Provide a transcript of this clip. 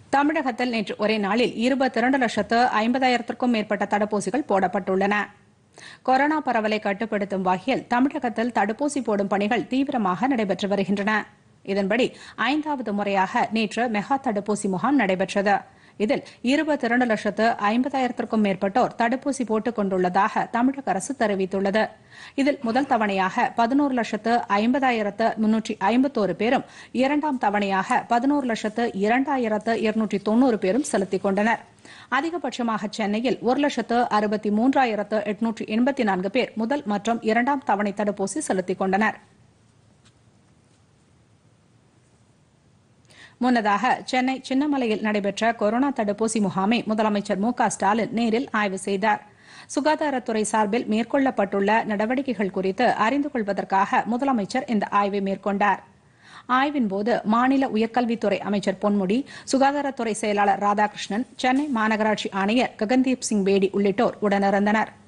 தமிழகத்தில் நேற்று ஒரே நாளில் இருபத்தி இரண்டு லட்சத்து ஐம்பதாயிரத்திற்கும் மேற்பட்ட தடுப்பூசிகள் போடப்பட்டுள்ளன கொரோனா பரவலை கட்டுப்படுத்தும் வகையில் தமிழகத்தில் தடுப்பூசி போடும் பணிகள் தீவிரமாக நடைபெற்று வருகின்றன இதன்படி ஐந்தாவது முறையாக நேற்று மெகா தடுப்பூசி முகாம் நடைபெற்றது இதில் இருபத்தி இரண்டு லட்சத்து ஐம்பதாயிரத்திற்கும் மேற்பட்டோர் தடுப்பூசி போட்டுக் கொண்டுள்ளதாக தமிழக அரசு தெரிவித்துள்ளது இதில் முதல் தவணையாக பதினோரு லட்சத்து ஐம்பதாயிரத்து முன்னூற்றி ஐம்பத்தோரு பேரும் இரண்டாம் தவணையாக பதினோரு லட்சத்து இரண்டாயிரத்து இருநூற்றி தொன்னூறு பேரும் செலுத்திக் கொண்டனர் அதிகபட்சமாக சென்னையில் ஒரு லட்சத்து அறுபத்தி மூன்றாயிரத்து எட்நூற்றி எண்பத்தி நான்கு பேர் முதல் மற்றும் இரண்டாம் தவணை தடுப்பூசி செலுத்திக் கொண்டனர் முன்னதாக சென்னை சின்னமலையில் நடைபெற்ற கொரோனா தடுப்பூசி முகாமை முதலமைச்சர் மு க ஸ்டாலின் நேரில் ஆய்வு செய்தார் சுகாதாரத்துறை சார்பில் மேற்கொள்ளப்பட்டுள்ள நடவடிக்கைகள் குறித்து அறிந்து கொள்வதற்காக முதலமைச்சர் இந்த ஆய்வை மேற்கொண்டார் ஆய்வின்போது மாநில உயர்கல்வித்துறை அமைச்சர் பொன்முடி சுகாதாரத்துறை செயலாளர் ராதாகிருஷ்ணன் சென்னை மாநகராட்சி ஆணையர் ககன்தீப் சிங் பேடி உள்ளிட்டோர் உடனிருந்தனா்